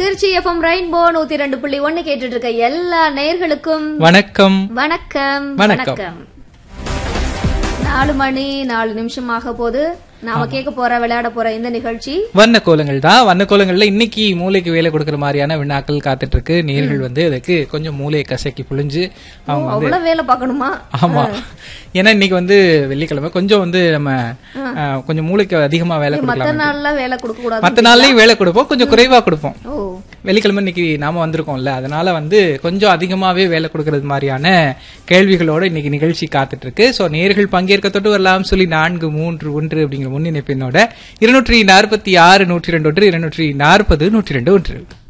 Trichy FM rainbow நூத்தி ரெண்டு புள்ளி ஒண்ணு கேட்டுட்டு இருக்க எல்லா நேயர்களுக்கும் வணக்கம் வணக்கம் வணக்கம். நாலு மணி நாலு நிமிஷம் ஆக போது நாம கேட்க போற விளையாட போற இந்த நிகழ்ச்சி வண்ண கோலங்கள் தான் வண்ண கோலங்கள்ல இன்னைக்கு மூளைக்கு வேலை கொடுக்கிற மாதிரியான வினாக்கள் காத்துட்டு இருக்கு நேர்கள் வந்து அதுக்கு கொஞ்சம் மூளையை கசக்கி புழிஞ்சு அவங்க வந்து அவ்வளவு வேலை பார்க்கணுமா ஆமா ஏன்னா இன்னைக்கு வந்து வெள்ளிக்கிழமை கொஞ்சம் வந்து நம்ம அஹ், கொஞ்சம் மூளைக்கு அதிகமா வேலை மத்த கொடுக்கலாம் நாள்ல வேலை கொடுக்க கூடாது மத்த நாள்லயும் வேலை கொடுப்போம் கொஞ்சம் குறைவா கொடுப்போம் ஓ வெள்ளிக்கிழமை இன்னைக்கு நாம வந்திருக்கோம்ல அதனால வந்து கொஞ்சம் அதிகமாவே வேலை கொடுக்கறது மாதிரியான கேள்விகளோட இன்னைக்கு நிகழ்ச்சி காத்துட்டு இருக்கு சோ நேர்கள் பங்கேற்க தொட்டு வரலாம் சொல்லி நான்கு மூன்று ஒன்று அப்படிங்கிற முன்னிணைப்பினோட இருநூற்றி நாற்பத்தி ஆறு நூற்றி ரெண்டு ஒன்று இருநூற்றி நாற்பது நூற்றி ரெண்டு ஒன்று